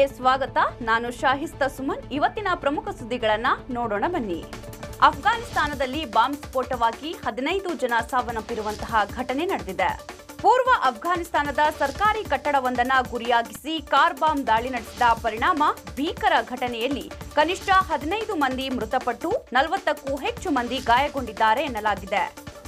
ಟಿವಿಗೆ ಸ್ವಾಗತ ನಾನು ಶಾಹಿಸ್ತಾ ಸುಮನ್ ಇವತ್ತಿನ ಪ್ರಮುಖ ಸುದ್ದಿಗಳನ್ನ ನೋಡೋಣ ಬನ್ನಿ ಅಫ್ಘಾನಿಸ್ತಾನದಲ್ಲಿ ಬಾಂಬ್ ಸ್ಫೋಟವಾಗಿ ಹದಿನೈದು ಜನ ಸಾವನ್ನಪ್ಪಿರುವಂತಹ ಘಟನೆ ನಡೆದಿದೆ ಪೂರ್ವ ಅಫ್ಘಾನಿಸ್ತಾನದ ಸರ್ಕಾರಿ ಕಟ್ಟಡವೊಂದನ್ನ ಗುರಿಯಾಗಿಸಿ ಕಾರ್ ಬಾಂಬ್ ದಾಳಿ ನಡೆಸಿದ ಪರಿಣಾಮ ಭೀಕರ ಘಟನೆಯಲ್ಲಿ ಕನಿಷ್ಠ ಹದಿನೈದು ಮಂದಿ ಮೃತಪಟ್ಟು ನಲವತ್ತಕ್ಕೂ ಹೆಚ್ಚು ಮಂದಿ ಗಾಯಗೊಂಡಿದ್ದಾರೆ ಎನ್ನಲಾಗಿದೆ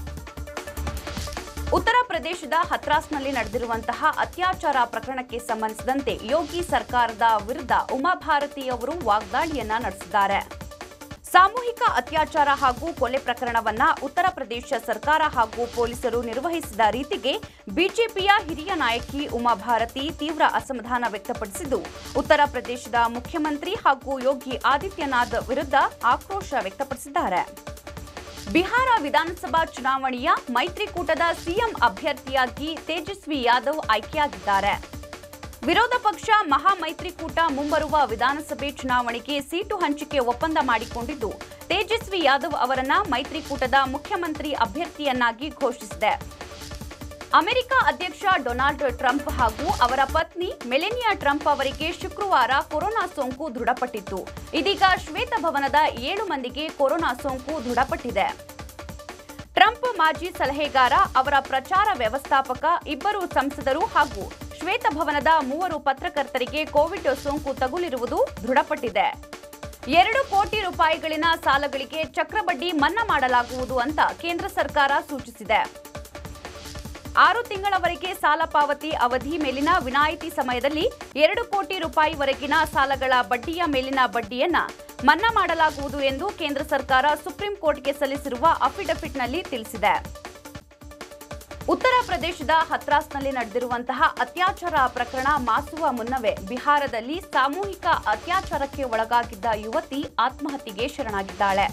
ಉತ್ತರ ಪ್ರದೇಶದ ಹತ್ರಾಸ್ನಲ್ಲಿ ನಡೆದಿರುವಂತಹ ಅತ್ಯಾಚಾರ ಪ್ರಕರಣಕ್ಕೆ ಸಂಬಂಧಿಸಿದಂತೆ ಯೋಗಿ ಸರ್ಕಾರದ ವಿರುದ್ಧ ಉಮಾಭಾರತಿ ಅವರು ವಾಗ್ದಾಳಿಯನ್ನ ನಡೆಸಿದ್ದಾರೆ ಸಾಮೂಹಿಕ ಅತ್ಯಾಚಾರ ಹಾಗೂ ಕೊಲೆ ಪ್ರಕರಣವನ್ನ ಉತ್ತರ ಪ್ರದೇಶ ಸರ್ಕಾರ ಹಾಗೂ ಪೊಲೀಸರು ನಿರ್ವಹಿಸಿದ ರೀತಿಗೆ ಬಿಜೆಪಿಯ ಹಿರಿಯ ನಾಯಕಿ ಉಮಾಭಾರತಿ ತೀವ್ರ ಅಸಮಾಧಾನ ವ್ಯಕ್ತಪಡಿಸಿದ್ದು ಉತ್ತರ ಪ್ರದೇಶದ ಮುಖ್ಯಮಂತ್ರಿ ಹಾಗೂ ಯೋಗಿ ಆದಿತ್ಯನಾಥ್ ವಿರುದ್ಧ ಆಕ್ರೋಶ ವ್ಯಕ್ತಪಡಿಸಿದ್ದಾರೆ ಬಿಹಾರ ವಿಧಾನಸಭಾ ಚುನಾವಣೆಯ ಮೈತ್ರಿಕೂಟದ ಸಿಎಂ ಅಭ್ಯರ್ಥಿಯಾಗಿ ತೇಜಸ್ವಿ ಯಾದವ್ ಆಯ್ಕೆಯಾಗಿದ್ದಾರೆ ವಿರೋಧ ಪಕ್ಷ ಮಹಾಮೈತ್ರಿಕೂಟ ಮುಂಬರುವ ವಿಧಾನಸಭೆ ಚುನಾವಣೆಗೆ ಸೀಟು ಹಂಚಿಕೆ ಒಪ್ಪಂದ ಮಾಡಿಕೊಂಡಿದ್ದು ತೇಜಸ್ವಿ ಯಾದವ್ ಅವರನ್ನ ಮೈತ್ರಿಕೂಟದ ಮುಖ್ಯಮಂತ್ರಿ ಅಭ್ಯರ್ಥಿಯನ್ನಾಗಿ ಘೋಷಿಸಿದೆ ಅಮೆರಿಕ ಅಧ್ಯಕ್ಷ ಡೊನಾಲ್ಡ್ ಟ್ರಂಪ್ ಹಾಗೂ ಅವರ ಪತ್ನಿ ಮೆಲೆನಿಯಾ ಟ್ರಂಪ್ ಅವರಿಗೆ ಶುಕ್ರವಾರ ಕೊರೋನಾ ಸೋಂಕು ದೃಢಪಟ್ಟಿತ್ತು ಇದೀಗ ಶ್ವೇತಭವನದ ಏಳು ಮಂದಿಗೆ ಕೊರೋನಾ ಸೋಂಕು ದೃಢಪಟ್ಟಿದೆ ಟ್ರಂಪ್ ಮಾಜಿ ಸಲಹೆಗಾರ ಅವರ ಪ್ರಚಾರ ವ್ಯವಸ್ಥಾಪಕ ಇಬ್ಬರು ಸಂಸದರು ಹಾಗೂ ಶ್ವೇತಭವನದ ಮೂವರು ಪತ್ರಕರ್ತರಿಗೆ ಕೋವಿಡ್ ಸೋಂಕು ತಗುಲಿರುವುದು ದೃಢಪಟ್ಟಿದೆ ಎರಡು ಕೋಟಿ ರೂಪಾಯಿಗಳಿನ ಸಾಲಗಳಿಗೆ ಚಕ್ರಬಡ್ಡಿ ಮನ್ನಾ ಮಾಡಲಾಗುವುದು ಅಂತ ಕೇಂದ್ರ ಸರ್ಕಾರ ಸೂಚಿಸಿದೆ ಆರು ತಿಂಗಳವರೆಗೆ ಸಾಲ ಪಾವತಿ ಅವಧಿ ಮೇಲಿನ ವಿನಾಯಿತಿ ಸಮಯದಲ್ಲಿ ಎರಡು ಕೋಟಿ ರೂಪಾಯಿವರೆಗಿನ ಸಾಲಗಳ ಬಡ್ಡಿಯ ಮೇಲಿನ ಬಡ್ಡಿಯನ್ನ ಮನ್ನಾ ಮಾಡಲಾಗುವುದು ಎಂದು ಕೇಂದ್ರ ಸರ್ಕಾರ ಸುಪ್ರೀಂ ಕೋರ್ಟ್ಗೆ ಸಲ್ಲಿಸಿರುವ ಅಫಿಡವಿಟ್ನಲ್ಲಿ ತಿಳಿಸಿದೆ ಉತ್ತರ ಪ್ರದೇಶದ ಹತ್ರಾಸ್ನಲ್ಲಿ ನಡೆದಿರುವಂತಹ ಅತ್ಯಾಚಾರ ಪ್ರಕರಣ ಮಾಸುವ ಮುನ್ನವೇ ಬಿಹಾರದಲ್ಲಿ ಸಾಮೂಹಿಕ ಅತ್ಯಾಚಾರಕ್ಕೆ ಒಳಗಾಗಿದ್ದ ಯುವತಿ ಆತ್ಮಹತ್ಯೆಗೆ ಶರಣಾಗಿದ್ದಾಳೆ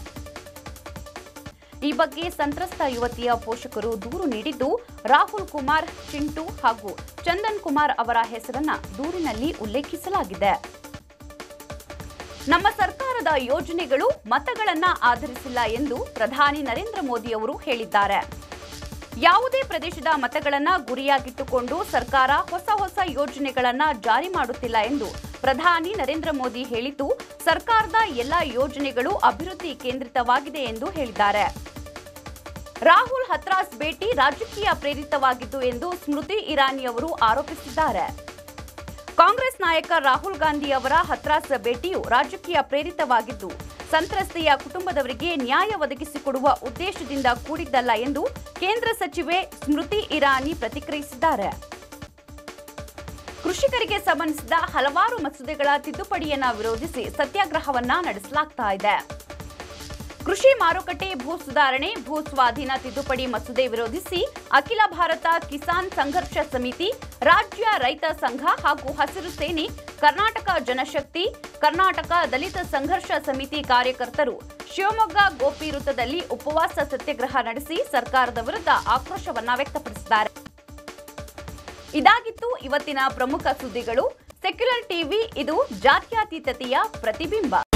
ಈ ಬಗ್ಗೆ ಸಂತ್ರಸ್ತ ಯುವತಿಯ ಪೋಷಕರು ದೂರು ನೀಡಿದ್ದು ರಾಹುಲ್ ಕುಮಾರ್ ಚಿಂಟು ಹಾಗೂ ಚಂದನ್ ಕುಮಾರ್ ಅವರ ಹೆಸರನ್ನ ದೂರಿನಲ್ಲಿ ಉಲ್ಲೇಖಿಸಲಾಗಿದೆ ನಮ್ಮ ಸರ್ಕಾರದ ಯೋಜನೆಗಳು ಮತಗಳನ್ನ ಆಧರಿಸಿಲ್ಲ ಎಂದು ಪ್ರಧಾನಿ ನರೇಂದ್ರ ಮೋದಿ ಅವರು ಹೇಳಿದ್ದಾರೆ ಯಾವುದೇ ಪ್ರದೇಶದ ಮತಗಳನ್ನ ಗುರಿಯಾಗಿಟ್ಟುಕೊಂಡು ಸರ್ಕಾರ ಹೊಸ ಹೊಸ ಯೋಜನೆಗಳನ್ನ ಜಾರಿ ಮಾಡುತ್ತಿಲ್ಲ ಎಂದು ಪ್ರಧಾನಿ ನರೇಂದ್ರ ಮೋದಿ ಹೇಳಿದ್ದು ಸರ್ಕಾರದ ಎಲ್ಲ ಯೋಜನೆಗಳು ಅಭಿವೃದ್ಧಿ ಕೇಂದ್ರಿತವಾಗಿದೆ ಎಂದು ಹೇಳಿದ್ದಾರೆ ರಾಹುಲ್ ಹತ್ರಾಸ್ ಭೇಟಿ ರಾಜಕೀಯ ಪ್ರೇರಿತವಾಗಿದ್ದು ಎಂದು ಸ್ಮೃತಿ ಇರಾನಿ ಅವರು ಆರೋಪಿಸಿದ್ದಾರೆ ಕಾಂಗ್ರೆಸ್ ನಾಯಕ ರಾಹುಲ್ ಗಾಂಧಿ ಅವರ ಹತ್ರಾಸ್ ಭೇಟಿಯು ರಾಜಕೀಯ ಪ್ರೇರಿತವಾಗಿದ್ದು ಸಂತ್ರಸ್ತೆಯ ಕುಟುಂಬದವರಿಗೆ ನ್ಯಾಯ ಒದಗಿಸಿಕೊಡುವ ಉದ್ದೇಶದಿಂದ ಕೂಡಿದ್ದಲ್ಲ ಎಂದು ಕೇಂದ್ರ ಸಚಿವೆ ಸ್ಮೃತಿ ಇರಾನಿ ಪ್ರತಿಕ್ರಿಯಿಸಿದ್ದಾರೆ ಕೃಷಿಕರಿಗೆ ಸಂಬಂಧಿಸಿದ ಹಲವಾರು ಮಸೂದೆಗಳ ತಿದ್ದುಪಡಿಯನ್ನ ವಿರೋಧಿಸಿ ಸತ್ಯಾಗ್ರಹವನ್ನ ನಡೆಸಲಾಗ್ತಾ ಇದೆ ಕೃಷಿ ಮಾರುಕಟ್ಟೆ ಭೂ ಸುಧಾರಣೆ ಭೂ ಸ್ವಾಧೀನ ತಿದ್ದುಪಡಿ ಮಸೂದೆ ವಿರೋಧಿಸಿ ಅಖಿಲ ಭಾರತ ಕಿಸಾನ್ ಸಂಘರ್ಷ ಸಮಿತಿ ರಾಜ್ಯ ರೈತ ಸಂಘ ಹಾಗೂ ಹಸಿರು ಸೇನೆ ಕರ್ನಾಟಕ ಜನಶಕ್ತಿ ಕರ್ನಾಟಕ ದಲಿತ ಸಂಘರ್ಷ ಸಮಿತಿ ಕಾರ್ಯಕರ್ತರು ಶಿವಮೊಗ್ಗ ಗೋಪಿ ವೃತ್ತದಲ್ಲಿ ಉಪವಾಸ ಸತ್ಯಾಗ್ರಹ ನಡೆಸಿ ಸರ್ಕಾರದ ವಿರುದ್ಧ ಆಕ್ರೋಶವನ್ನ ವ್ಯಕ್ತಪಡಿಸಿದ್ದಾರೆ ಇದಾಗಿತ್ತು ಇವತ್ತಿನ ಪ್ರಮುಖ ಸುದ್ದಿಗಳು ಸೆಕ್ಯುಲರ್ ಟಿವಿ ಇದು ಜಾತ್ಯತೀತತೆಯ ಪ್ರತಿಬಿಂಬ